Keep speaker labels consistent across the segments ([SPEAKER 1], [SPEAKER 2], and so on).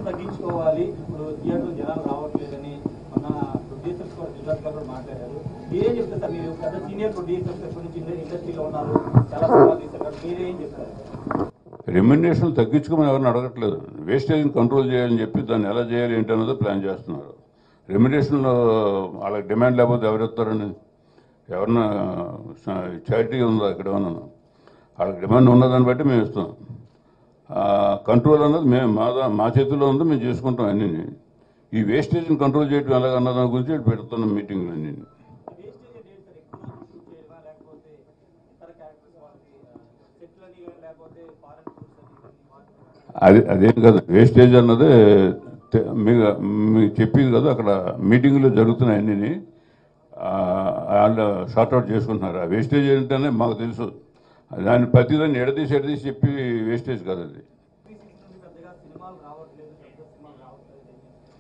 [SPEAKER 1] తగ్గించుకోవాలి ఇప్పుడు థియేటర్ జనాలు రావట్లేదని మన ప్రొడ్యూసర్స్ కూడా జిల్లాస్ కూడా మాట్లాడారు మీరేం చెప్తారు సార్ మీరు పెద్ద సీనియర్ ప్రొడ్యూసర్స్ ఎప్పటి నుంచి ఇండస్ట్రీలో ఉన్నారు చాలా సినిమాలు తీశారు కాబట్టి మీరేం చెప్తారు
[SPEAKER 2] రెమ్యునరేషన్ తగ్గించుకోమని ఎవరిని అడగట్లేదు వేస్టేజ్ని కంట్రోల్ చేయాలని చెప్పి దాన్ని ఎలా చేయాలి ఏంటి అన్నది ప్లాన్ చేస్తున్నారు రెమ్యునరేషన్లో వాళ్ళకి డిమాండ్ లేకపోతే ఎవరు ఇస్తారని ఎవరన్నా చారిటీ ఉందా ఇక్కడ ఏమన్నా వాళ్ళకి డిమాండ్ ఉన్నదాన్ని బట్టి మేము ఇస్తాం కంట్రోల్ అన్నది మేము మా దా- మా చేతిలో ఉంది మేము చేసుకుంటాం అన్నీ ఈ వేస్టేజ్ని కంట్రోల్ చేయడం ఎలాగన్న దాని గురించి పెడుతున్నాం మీటింగ్లు అన్నీ
[SPEAKER 1] వేస్టేజ్ ఏంటి సార్ ఎక్కువ షూట్ చేయడమా లేకపోతే ఇతర క్యారెక్టర్స్ వాళ్ళకి సెట్లని లేకపోతే ఫారెన్ టూర్స్ అని
[SPEAKER 2] అది అదేం కాదు వేస్టేజ్ అన్నది తె- మీకు మీకు చెప్పింది కదా అక్కడ మీటింగ్లో జరుగుతున్నాయి అన్నీ వాళ్ళు షార్ట్అవుట్ చేసుకుంటున్నారు ఆ వేస్టేజ్ ఏంటనే మాకు తెలుసు దాన్ని ప్రతిదాన్ని ఎడదీసి ఎడదీసి చెప్పి వేస్టేజ్ కాదు అది
[SPEAKER 1] పెద్దగా సినిమాలు రావట్లేదు పెద్ద సినిమాలు రావట్లేదు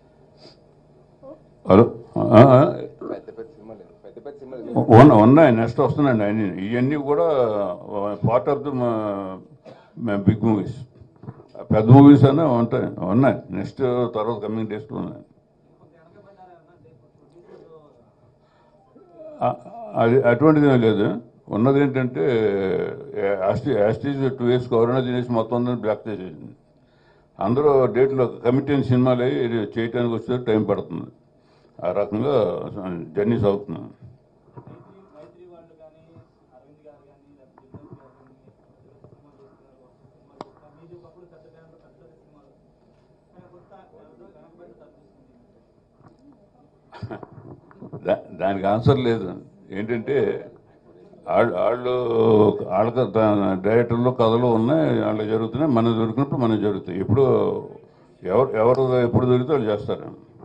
[SPEAKER 2] హలో ఆ, ఆ,
[SPEAKER 3] పెద్ద పెద్ద సినిమాలు పెద్ద పెద్ద సినిమాలు
[SPEAKER 2] ఉన్న- ఉన్నాయి నెక్స్ట్ వస్తున్నాయండి అన్ని ఇవన్నీ కూడా part of the big movies పెద్ద మూవీస్ అనే ఉంటాయి ఉన్నాయి నెక్స్ట్ తర్వాత కమింగ్ డేస్లో ఉన్నాయి ఆ- అది అటువంటిది ఏమీ లేదు ఉన్నది ఏంటంటే యాస్టీ యాస్టీజ్ టూ ఇయర్స్ కరోనా తినేసి మొత్తం అందరినీ బ్లాక్ చేసేసింది అందరూ డేట్లో కమిటీ అయిన సినిమాలు అయ్యి ఇది చేయటానికి వచ్చే టైం పడుతుంది ఆ రకంగా జర్నీ సాగుతుంది
[SPEAKER 1] మైత్రి వాళ్ళు కానీ అరవింద్ గారు కానీ లేకపోతే జిల్లాస్ గారు కానీ సినిమాలు చేస్తున్నారు సినిమాలు చేస్తున్నారు మీది ఒకప్పుడు పెద్ద బ్యాండ్ పెద్ద పెద్ద సినిమాలు కానీ కొత్త ఎవరిదో వెనకబడి తగ్గిస్తుంది
[SPEAKER 2] దా- దానికి ఆన్సర్ లేదు ఏంటంటే వాళ్ళు వాళ్ళు వాళ్ళకి డైరెక్టర్లు కథలు ఉన్నాయి వాళ్ళకి జరుగుతున్నాయి మనకు దొరికినప్పుడు మనకు జరుగుతాయి ఎప్పుడు ఎవరు ఎవరు ఎప్పుడు దొరికితే వాళ్ళు చేస్తారు